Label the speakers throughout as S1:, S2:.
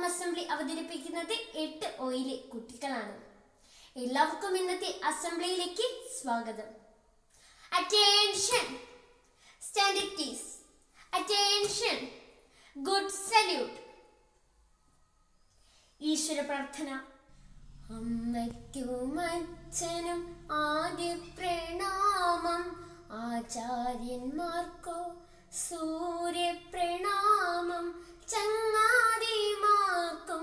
S1: Assembly അവതരിപ്പിക്കുന്നത് എട്ട് ഒയിലെ കുട്ടികളാണ് എല്ലാവർക്കും ഇന്നത്തെ അസംബ്ലിയിലേക്ക് സ്വാഗതം attention stand at ease attention good salute ഈശ്വര പ്രാർത്ഥന അമ്മയ്ക്കും അച്ഛനും ആദ്യ പ്രണാമം ആചാര്യന്മാർക്കോ സൂര്യ പ്രണാമം ചങ്ങാതിമാർക്കും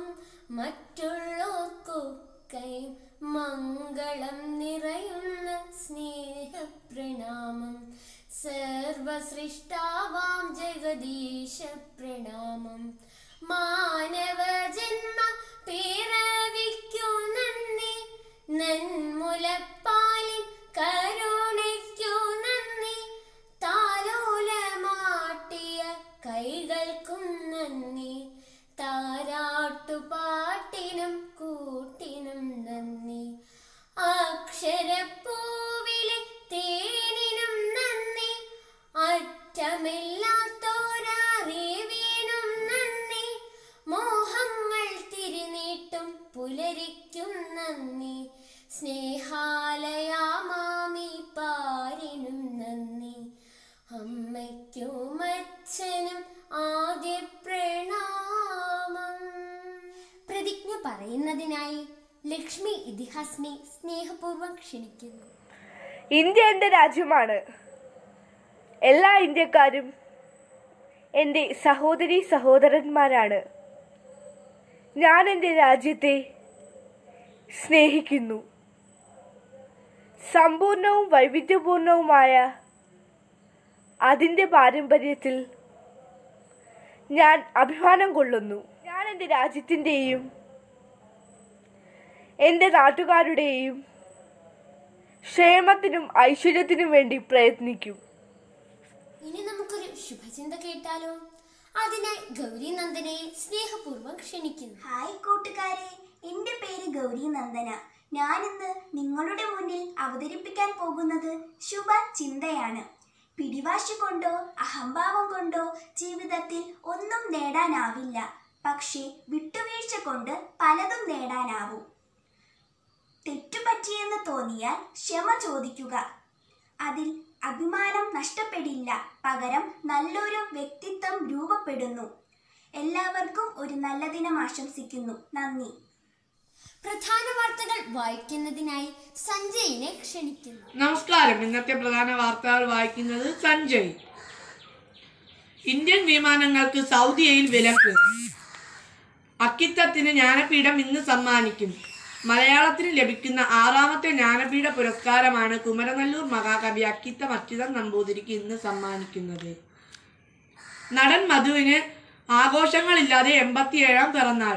S1: മറ്റുള്ളവർക്കൊക്കെയും മംഗളം നിറയുന്ന സ്നേഹപ്രണാമം സർവസൃഷ്ടാവാം ജഗദീശ പ്രണാമം മാനവ ജന്മ പിറവിക്കു നന്ദി നന്മുലപ്പാലിൻ കരുണയ്ക്കു നന്ദി താലോലമാട്ടിയ കൈകൾക്കും നന്ദി താരാട്ടുപാട്ടിനും കൂട്ടിനും നന്ദി അക്ഷരപ്പൂവിലെ തേനിനും നന്ദി അറ്റമില്ലാത്തോരറിവിനും നന്ദി മോഹങ്ങൾ തിരിനീട്ടും പുലരിക്കും നന്ദി സ്നേഹാലയാമാമി പാരിനും നന്ദി അമ്മയ്ക്കും അച്ഛനും ആദ്യ പ്രണാമം പ്രതിജ്ഞ പറയുന്നതിനായി ലക്ഷ്മി ഇതിഹാസിനെ സ്നേഹപൂർവ്വം ക്ഷണിക്കുന്നു
S2: ഇന്ത്യ എൻ്റെ രാജ്യമാണ് എല്ലാ ഇന്ത്യക്കാരും എൻ്റെ സഹോദരി സഹോദരന്മാരാണ് ഞാൻ എൻ്റെ രാജ്യത്തെ സ്നേഹിക്കുന്നു സമ്പൂർണവും വൈവിധ്യപൂർണവുമായ അതിൻ്റെ പാരമ്പര്യത്തിൽ ഞാൻ അഭിമാനം കൊള്ളുന്നു ഞാൻ എൻ്റെ രാജ്യത്തിൻ്റെയും എൻ്റെ നാട്ടുകാരുടെയും ക്ഷേമത്തിനും ഐശ്വര്യത്തിനും വേണ്ടി പ്രയത്നിക്കും
S1: ഇനി നമുക്കൊരു ശുഭചിന്ത കേട്ടാലോ അതിനായി ഗൗരി നന്ദനയെ സ്നേഹപൂർവ്വം ക്ഷണിക്കുന്നു
S3: ഹായ് കൂട്ടുകാരെ എന്റെ പേര് ഗൗരി നന്ദന ഞാനിന്ന് നിങ്ങളുടെ മുന്നിൽ അവതരിപ്പിക്കാൻ പോകുന്നത് ശുഭ ചിന്തയാണ് പിടിവാശി കൊണ്ടോ അഹംഭാവം കൊണ്ടോ ജീവിതത്തിൽ ഒന്നും നേടാനാവില്ല പക്ഷേ വിട്ടുവീഴ്ച കൊണ്ട് പലതും നേടാനാവും തെറ്റുപറ്റിയെന്ന് തോന്നിയാൽ ക്ഷമ ചോദിക്കുക അതിൽ അഭിമാനം നഷ്ടപ്പെടില്ല പകരം നല്ലൊരു വ്യക്തിത്വം രൂപപ്പെടുന്നു എല്ലാവർക്കും ഒരു നല്ല ദിനം ആശംസിക്കുന്നു നന്ദി
S1: പ്രധാന വാർത്തകൾ വായിക്കുന്നതിനായി സഞ്ജയിനെ ക്ഷണിക്കുന്നു
S4: നമസ്കാരം ഇന്നത്തെ പ്രധാന വാർത്തകൾ വായിക്കുന്നത് സഞ്ജയ് ഇന്ത്യൻ വിമാനങ്ങൾക്ക് സൗദിയയിൽ വിലക്ക് അക്കിത്തത്തിന് ജ്ഞാനപീഠം ഇന്ന് സമ്മാനിക്കും മലയാളത്തിന് ലഭിക്കുന്ന ആറാമത്തെ ജ്ഞാനപീഠ പുരസ്കാരമാണ് കുമരനല്ലൂർ മഹാകവി അക്കിത്തം അച്യുതൻ നമ്പൂതിരിക്ക് ഇന്ന് സമ്മാനിക്കുന്നത് നടൻ മധുവിന് ആഘോഷങ്ങളില്ലാതെ എൺപത്തിയേഴാം പിറന്നാൾ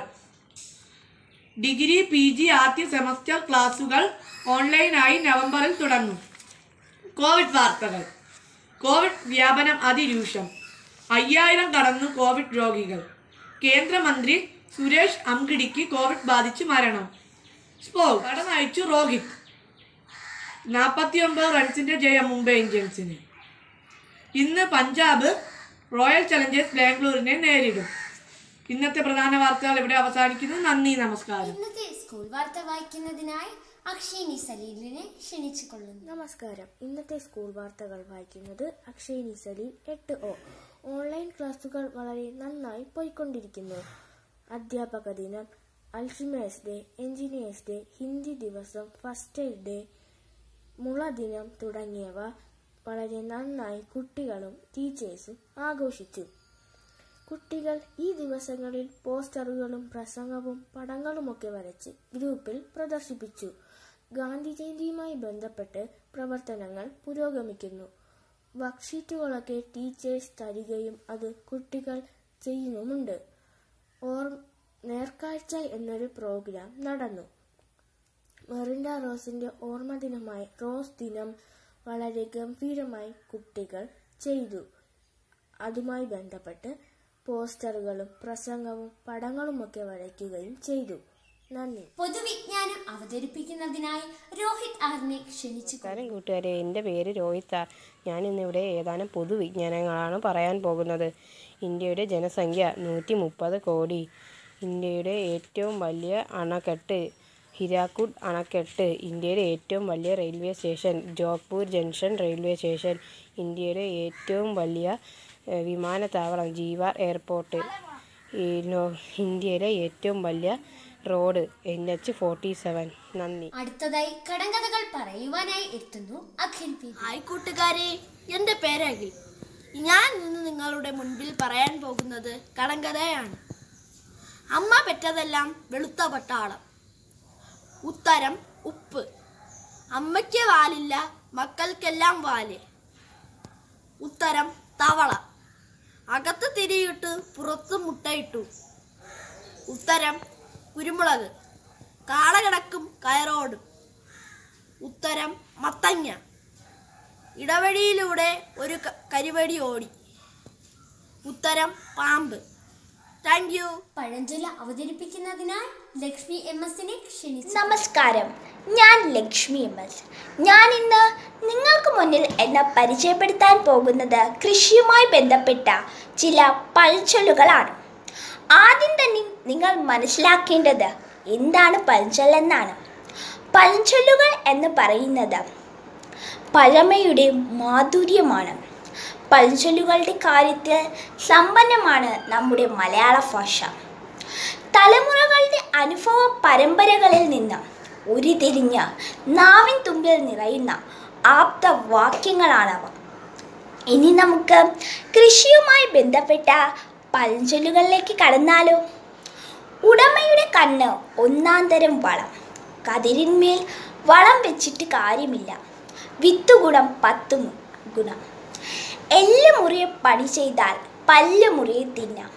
S4: ഡിഗ്രി പി ജി ആദ്യ സെമസ്റ്റർ ക്ലാസുകൾ ഓൺലൈനായി നവംബറിൽ തുടങ്ങും കോവിഡ് വാർത്തകൾ കോവിഡ് വ്യാപനം അതിരൂക്ഷം അയ്യായിരം കടന്നു കോവിഡ് രോഗികൾ കേന്ദ്രമന്ത്രി സുരേഷ് അംഗിടിക്ക് കോവിഡ് ബാധിച്ച് മരണം സ്പോ കടന്നയച്ചു രോഹിത് നാൽപ്പത്തിയൊമ്പത് റൺസിന്റെ ജയം മുംബൈ ഇന്ത്യൻസിന് ഇന്ന് പഞ്ചാബ് റോയൽ ചലഞ്ചേഴ്സ് ബാംഗ്ലൂരിനെ നേരിടും ഇന്നത്തെ പ്രധാന വാർത്തകൾ ഇവിടെ അവസാനിക്കുന്നു നന്ദി നമസ്കാരം
S1: ഇന്നത്തെ സ്കൂൾ വാർത്ത വായിക്കുന്നതിനായി അക്ഷയിനി സലീലിനെ ക്ഷണിച്ചു കൊള്ളുന്നു
S5: നമസ്കാരം ഇന്നത്തെ സ്കൂൾ വാർത്തകൾ വായിക്കുന്നത് അക്ഷയ് നിസലി എട്ട് ഒ ഓൺലൈൻ ക്ലാസുകൾ വളരെ നന്നായി പോയിക്കൊണ്ടിരിക്കുന്നു അധ്യാപക ദിനം Alzheimer's day engineers day Hindi ദിവസം ഫസ്റ്റ് എയ്ഡ് ഡേ മുള ദിനം തുടങ്ങിയവ വളരെ നന്നായി കുട്ടികളും ടീച്ചേഴ്സും ആഘോഷിച്ചു കുട്ടികൾ ഈ ദിവസങ്ങളിൽ പോസ്റ്ററുകളും പ്രസംഗവും പടങ്ങളുമൊക്കെ വരച്ച് ഗ്രൂപ്പിൽ പ്രദർശിപ്പിച്ചു ഗാന്ധി ജയന്തിയുമായി ബന്ധപ്പെട്ട് പ്രവർത്തനങ്ങൾ പുരോഗമിക്കുന്നു വർക്ക്ഷീറ്റുകളൊക്കെ ടീച്ചേഴ്സ് തരികയും അത് കുട്ടികൾ ചെയ്യുന്നുമുണ്ട് ഓർ നേർക്കാഴ്ച എന്നൊരു പ്രോഗ്രാം നടന്നു മെറിൻഡ റോസിന്റെ ഓർമ്മ ദിനമായി റോസ് ദിനം വളരെ ഗംഭീരമായി കുട്ടികൾ ചെയ്തു അതുമായി ബന്ധപ്പെട്ട് പോസ്റ്ററുകളും പ്രസംഗവും പടങ്ങളുമൊക്കെ വരയ്ക്കുകയും ചെയ്തു നന്ദി
S1: പൊതുവിജ്ഞാനം അവതരിപ്പിക്കുന്നതിനായി രോഹിത് ആറിനെ ക്ഷണിച്ചു
S6: നമസ്കാരം കൂട്ടുകാരെ എൻ്റെ പേര് രോഹിത് സാർ ഞാൻ ഇന്നിവിടെ ഏതാനും പൊതുവിജ്ഞാനങ്ങളാണ് പറയാൻ പോകുന്നത് ഇന്ത്യയുടെ ജനസംഖ്യ നൂറ്റി മുപ്പത് കോടി ഇന്ത്യയുടെ ഏറ്റവും വലിയ അണക്കെട്ട് ഹിരാക്കുഡ് അണക്കെട്ട് ഇന്ത്യയിലെ ഏറ്റവും വലിയ railway station Jodhpur junction railway station ഇന്ത്യയുടെ ഏറ്റവും വലിയ ഏഹ്, വിമാനത്താവളം ജീവാർ എയർപോർട്ട് ഈ ലോ- ഇന്ത്യയിലെ ഏറ്റവും വലിയ road N H forty seven നന്ദി
S1: അടുത്തതായി കടങ്കഥകൾ പറയുവാനായി എത്തുന്നു അഖിൽ പി
S7: ഹായ് കൂട്ടുകാരെ എൻ്റെ പേര് അഖിൽ ഞാൻ ഇന്ന് നിങ്ങളുടെ മുൻപിൽ പറയാൻ പോകുന്നത് കടങ്കഥയാണ് അമ്മ പെറ്റതെല്ലാം വെളുത്ത പട്ടാളം ഉത്തരം ഉപ്പ് അമ്മയ്ക്ക് വാലില്ല മക്കൾക്കെല്ലാം വാല് ഉത്തരം തവള അകത്ത് തിരിയിട്ട് പുറത്ത് മുട്ടയിട്ടു ഉത്തരം കുരുമുളക് കാള കിടക്കും കയറോടും ഉത്തരം മത്തങ്ങ ഇടവഴിയിലൂടെ ഒരു ക- കരിവടി ഓടി ഉത്തരം പാമ്പ് താങ്ക് യു
S1: പഴഞ്ചൊല്ല അവതരിപ്പിക്കുന്നതിനായി ലക്ഷ്മി എം എസിനെ ക്ഷണിച്ചു
S3: നമസ്കാരം ഞാൻ ലക്ഷ്മി എം എസ് ഞാൻ ഇന്ന് നിങ്ങൾക്ക് മുന്നിൽ എന്നെ പരിചയപ്പെടുത്താൻ പോകുന്നത് കൃഷിയുമായി ബന്ധപ്പെട്ട ചില പഴഞ്ചൊല്ലുകളാണ് ആദ്യം തന്നെ നിങ്ങൾ മനസ്സിലാക്കേണ്ടത് എന്താണ് പഴഞ്ചൊല്ലെന്നാണ് പഴഞ്ചൊല്ലുകൾ എന്ന് പറയുന്നത് പഴമയുടെ മാധുര്യമാണ് പഴഞ്ചൊല്ലുകളുടെ കാര്യത്തിൽ സമ്പന്നമാണ് നമ്മുടെ മലയാള ഭാഷ തലമുറകളുടെ അനുഭവ പരമ്പരകളിൽ നിന്ന് ഉരുതിരിഞ്ഞ് നാവിൻ തുമ്പിൽ നിറയുന്ന ആപ്ത വാക്യങ്ങളാണവ ഇനി നമുക്ക് കൃഷിയുമായി ബന്ധപ്പെട്ട പഴഞ്ചൊല്ലുകളിലേക്ക് കടന്നാലോ ഉടമയുടെ കണ്ണ് ഒന്നാം തരം വളം കതിരിന്മേൽ വളം വെച്ചിട്ട് കാര്യമില്ല വിത്ത് ഗുണം പത്ത് മു- ഗുണം എല്ല് മുറിയെ പണി ചെയ്താൽ പല്ല് മുറിയെ തിന്നാം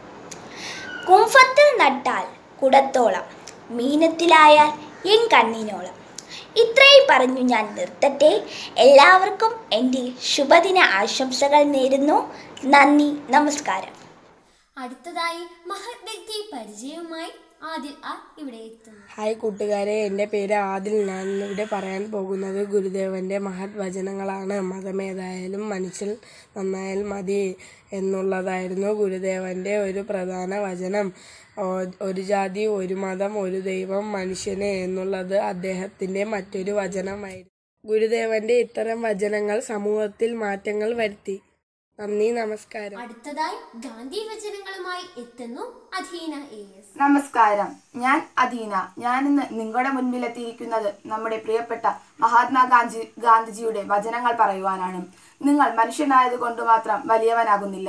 S3: കുംഫത്തിൽ നട്ടാൽ കുടത്തോളം മീനത്തിലായാൽ എൻ കണ്ണിനോളം ഇത്രയും പറഞ്ഞു ഞാൻ നിർത്തട്ടെ എല്ലാവർക്കും എൻ്റെ ശുഭദിന ആശംസകൾ നേരുന്നു നന്ദി നമസ്കാരം
S1: അടുത്തതായി മഹത് വ്യക്തി പരിചയവുമായി ആദിൽ ആ ഇവിടെ എത്തുന്നു
S8: ഹായ് കൂട്ടുകാരെ എൻ്റെ പേര് ആദിൽ ഞാൻ ഇവിടെ പറയാൻ പോകുന്നത് ഗുരുദേവന്റെ മഹത് വചനങ്ങളാണ് മതമേതായാലും മനുഷ്യൻ നന്നായാൽ മതി എന്നുള്ളതായിരുന്നു ഗുരുദേവന്റെ ഒരു പ്രധാന വചനം ഓ- ഒരു ജാതി ഒരു മതം ഒരു ദൈവം മനുഷ്യന് എന്നുള്ളത് അദ്ദേഹത്തിന്റെ മറ്റൊരു വചനമായിരുന്നു ഗുരുദേവന്റെ ഇത്തരം വചനങ്ങൾ സമൂഹത്തിൽ മാറ്റങ്ങൾ വരുത്തി നന്ദി നമസ്കാരം
S1: അടുത്തതായി ഗാന്ധി വചനങ്ങളുമായി എത്തുന്നു അധീന എ എസ്
S9: നമസ്കാരം ഞാൻ അദീന ഞാൻ ഇന്ന് നിങ്ങളുടെ മുൻപിലെത്തിയിരിക്കുന്നത് നമ്മുടെ പ്രിയപ്പെട്ട മഹാത്മാഗാന്ധി ഗാന്ധിജിയുടെ വചനങ്ങൾ പറയുവാനാണ് നിങ്ങൾ മനുഷ്യനായതുകൊണ്ട് മാത്രം വലിയവനാകുന്നില്ല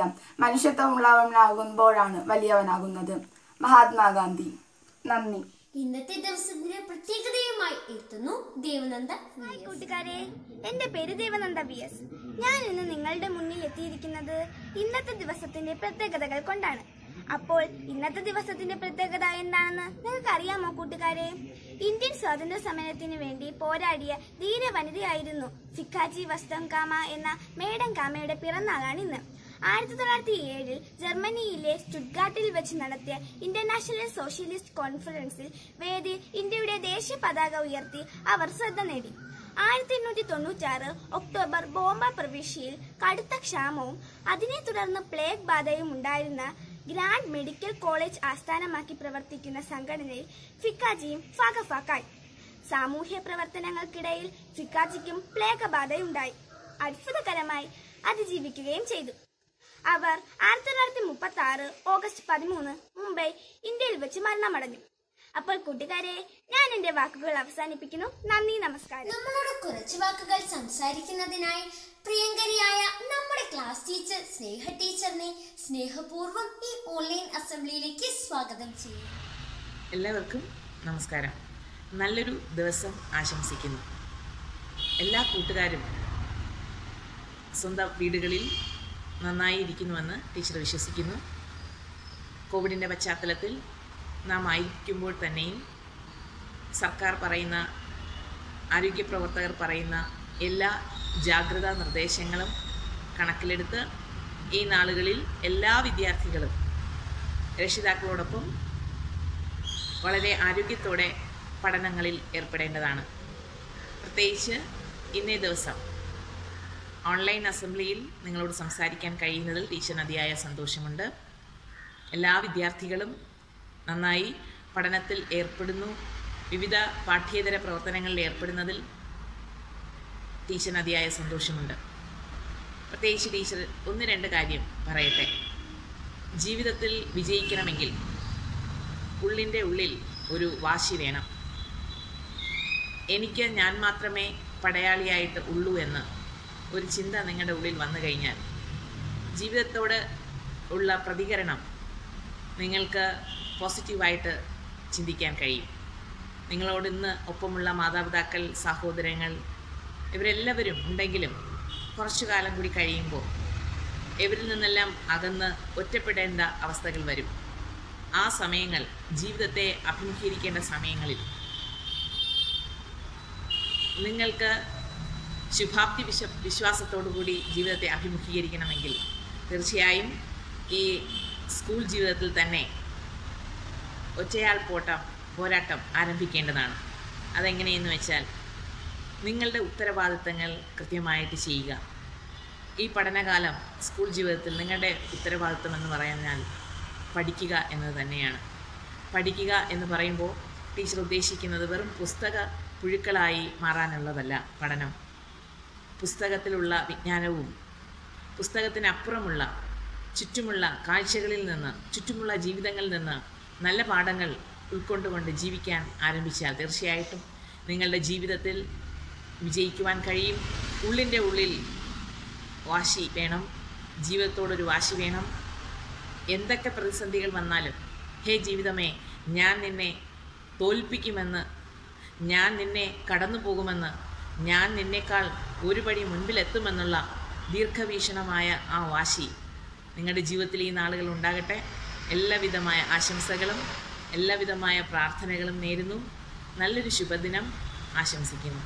S9: മനുഷ്യത്വമുള്ളവനാകുമ്പോഴാണ് വലിയവനാകുന്നത് മഹാത്മാഗാന്ധി നന്ദി
S1: ഇന്നത്തെ ദിവസത്തിന്റെ പ്രത്യേകതയുമായി എത്തുന്നു ദേവനന്ദ വി എസ്.
S10: കൂട്ടുകാരെ എന്റെ പേര് ദേവനന്ദ ബി എസ് ഞാൻ ഇന്ന് നിങ്ങളുടെ മുന്നിൽ എത്തിയിരിക്കുന്നത് ഇന്നത്തെ ദിവസത്തിന്റെ പ്രത്യേകതകൾ കൊണ്ടാണ് അപ്പോൾ ഇന്നത്തെ ദിവസത്തിന്റെ പ്രത്യേകത എന്താണെന്ന് നിങ്ങൾക്ക് അറിയാമോ കൂട്ടുകാരെ ഇന്ത്യൻ സ്വാതന്ത്ര്യ സമരത്തിന് വേണ്ടി പോരാടിയ ധീര വനിതയായിരുന്നു ഫിക്കാജി വസ്തം കാമ എന്ന മേഡം കാമയുടെ പിറന്നാളാണ് ഇന്ന് ആയിരത്തി തൊള്ളായിരത്തി ഏഴിൽ ജർമ്മനിയിലെ സ്റ്റുഡ്ഗാർട്ടിൽ വെച്ച് നടത്തിയ ഇന്റർനാഷണൽ സോഷ്യലിസ്റ്റ് കോൺഫറൻസിൽ വേദി ഇന്ത്യയുടെ ദേശീയ പതാക ഉയർത്തി അവർ ശ്രദ്ധ നേടി ആയിരത്തി എണ്ണൂറ്റി തൊണ്ണൂറ്റാറ് ഒക്ടോബർ ബോംബ പ്രവിശ്യയിൽ കടുത്ത ക്ഷാമവും അതിനെ തുടർന്ന് പ്ലേഗ് ബാധയും ഉണ്ടായിരുന്ന ഗ്രാൻഡ് മെഡിക്കൽ കോളേജ് ആസ്ഥാനമാക്കി പ്രവർത്തിക്കുന്ന സംഘടനയിൽ ഫിക്കാജിയും ഫാഗഫാക്കായി സാമൂഹ്യ പ്രവർത്തനങ്ങൾക്കിടയിൽ ഫിക്കാജിക്കും പ്ലേഗ് ബാധയുണ്ടായി അത്ഭുതകരമായി അതിജീവിക്കുകയും ചെയ്തു അവർ ആയിരത്തി തൊള്ളായിരത്തി മുപ്പത്തി ആറ് ഓഗസ്റ്റ് പതിമൂന്ന് മുംബൈ ഇന്ത്യയിൽ വെച്ച് മരണമടഞ്ഞു അപ്പോൾ കൂട്ടുകാരെ ഞാൻ എന്റെ വാക്കുകൾ അവസാനിപ്പിക്കുന്നു നന്ദി നമസ്കാരം
S1: നമ്മളോട് കുറച്ച് വാക്കുകൾ സംസാരിക്കുന്നതിനായി പ്രിയങ്കരിയായ നമ്മുടെ ക്ലാസ് ടീച്ചർ സ്നേഹ ടീച്ചറിനെ സ്നേഹപൂർവ്വം ഈ ഓൺലൈൻ അസംബ്ലിയിലേക്ക് സ്വാഗതം ചെയ്യുന്നു
S11: എല്ലാവർക്കും നമസ്കാരം നല്ലൊരു ദിവസം ആശംസിക്കുന്നു എല്ലാ കൂട്ടുകാരും സ്വന്തം വീടുകളിൽ നന്നായി ഇരിക്കുന്നുവെന്ന് ടീച്ചർ വിശ്വസിക്കുന്നു കോവിഡിൻ്റെ പശ്ചാത്തലത്തിൽ നാം ആയിരിക്കുമ്പോൾ തന്നെയും സർക്കാർ പറയുന്ന ആരോഗ്യ പ്രവർത്തകർ പറയുന്ന എല്ലാ ജാഗ്രതാ നിർദ്ദേശങ്ങളും കണക്കിലെടുത്ത് ഈ നാളുകളിൽ എല്ലാ വിദ്യാർത്ഥികളും രക്ഷിതാക്കളോടൊപ്പം വളരെ ആരോഗ്യത്തോടെ പഠനങ്ങളിൽ ഏർപ്പെടേണ്ടതാണ് പ്രത്യേകിച്ച് ഇന്നേ ദിവസം ഓൺലൈൻ അസംബ്ലിയിൽ നിങ്ങളോട് സംസാരിക്കാൻ കഴിയുന്നതിൽ ടീച്ചറിന് അതിയായ സന്തോഷമുണ്ട് എല്ലാ വിദ്യാർത്ഥികളും നന്നായി പഠനത്തിൽ ഏർപ്പെടുന്നു വിവിധ പാഠ്യേതര പ്രവർത്തനങ്ങളിൽ ഏർപ്പെടുന്നതിൽ ടീച്ചറിന് അതിയായ സന്തോഷമുണ്ട് പ്രത്യേകിച്ച് ടീച്ചർ ഒന്ന് രണ്ട് കാര്യം പറയട്ടെ ജീവിതത്തിൽ വിജയിക്കണമെങ്കിൽ ഉള്ളിൻ്റെ ഉള്ളിൽ ഒരു വാശി വേണം എനിക്ക് ഞാൻ മാത്രമേ പടയാളിയായിട്ട് ഉള്ളൂ എന്ന് ഒരു ചിന്ത നിങ്ങളുടെ ഉള്ളിൽ വന്നു കഴിഞ്ഞാൽ ജീവിതത്തോട് ഉള്ള പ്രതികരണം നിങ്ങൾക്ക് പോസിറ്റീവായിട്ട് ചിന്തിക്കാൻ കഴിയും നിങ്ങളോട് ഇന്ന് ഒപ്പമുള്ള മാതാപിതാക്കൾ സഹോദരങ്ങൾ ഇവരെല്ലാവരും ഉണ്ടെങ്കിലും കുറച്ചു കാലം കൂടി കഴിയുമ്പോൾ ഇവരിൽ നിന്നെല്ലാം അകന്ന് ഒറ്റപ്പെടേണ്ട അവസ്ഥകൾ വരും ആ സമയങ്ങൾ ജീവിതത്തെ അഭിമുഖീകരിക്കേണ്ട സമയങ്ങളിൽ നിങ്ങൾക്ക് ശുഭാപ്തി വിശ്വ വിശ്വാസത്തോടു കൂടി ജീവിതത്തെ അഭിമുഖീകരിക്കണമെങ്കിൽ തീർച്ചയായും ഈ സ്കൂൾ ജീവിതത്തിൽ തന്നെ ഒറ്റയാൾ പോട്ടം പോരാട്ടം ആരംഭിക്കേണ്ടതാണ് അതെങ്ങനെയെന്ന് വെച്ചാൽ നിങ്ങളുടെ ഉത്തരവാദിത്തങ്ങൾ കൃത്യമായിട്ട് ചെയ്യുക ഈ പഠനകാലം സ്കൂൾ ജീവിതത്തിൽ നിങ്ങളുടെ ഉത്തരവാദിത്തം എന്ന് പറഞ്ഞാൽ പഠിക്കുക എന്നത് തന്നെയാണ് പഠിക്കുക എന്ന് പറയുമ്പോൾ ടീച്ചർ ഉദ്ദേശിക്കുന്നത് വെറും പുസ്തക പുഴുക്കളായി മാറാനുള്ളതല്ല പഠനം പുസ്തകത്തിലുള്ള വിജ്ഞാനവും പുസ്തകത്തിനപ്പുറമുള്ള ചുറ്റുമുള്ള കാഴ്ചകളിൽ നിന്ന് ചുറ്റുമുള്ള ജീവിതങ്ങളിൽ നിന്ന് നല്ല പാഠങ്ങൾ ഉൾക്കൊണ്ടുകൊണ്ട് ജീവിക്കാൻ ആരംഭിച്ചാൽ തീർച്ചയായിട്ടും നിങ്ങളുടെ ജീവിതത്തിൽ വിജയിക്കുവാൻ കഴിയും ഉള്ളിൻ്റെ ഉള്ളിൽ വാശി വേണം ജീവിതത്തോടൊരു വാശി വേണം എന്തൊക്കെ പ്രതിസന്ധികൾ വന്നാലും ഹേ ജീവിതമേ ഞാൻ നിന്നെ തോൽപ്പിക്കുമെന്ന് ഞാൻ നിന്നെ കടന്നു പോകുമെന്ന് ഞാൻ നിന്നേക്കാൾ ഒരു പടി മുൻപിലെത്തുമെന്നുള്ള ദീർഘവീക്ഷണമായ ആ വാശി നിങ്ങളുടെ ജീവിതത്തിൽ ഈ നാളുകൾ ഉണ്ടാകട്ടെ എല്ലാവിധമായ ആശംസകളും എല്ലാവിധമായ പ്രാർത്ഥനകളും നേരുന്നു നല്ലൊരു ശുഭദിനം ആശംസിക്കുന്നു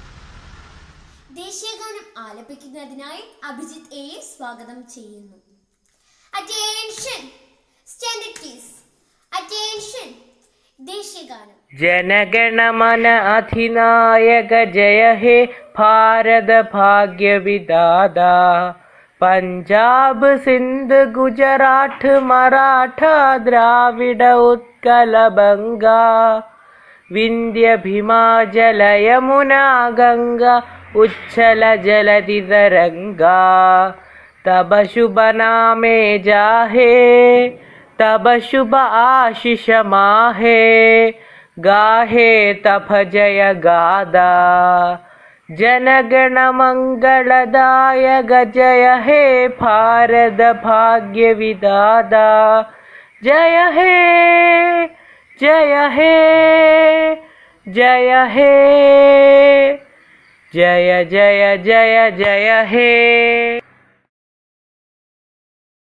S1: ദേശീയഗാനം ആലപിക്കുന്നതിനായി അഭിജിത്ത് എയെ സ്വാഗതം ചെയ്യുന്നു അറ്റൻഷൻ സ്റ്റാൻഡേർഡ് പ്ലീസ് അറ്റൻഷൻ ദേശീയഗാനം
S6: जनगणमन अधिनायक जय हे भारत भाग्य विदादा पंजाब सिंध गुजरात मराठा द्राविड उत्कल बंगा विंध्य भीमाजल यमुना गंगा उच्छल जलधि तरंगा तब शुभ नामे जाहे तब शुभ आशीष माहे गाहे तप जय गादा जनगण मंगलदायक जय हे भारत भाग्य विदादा जय हे जय हे जय हे जय जय जय जय हे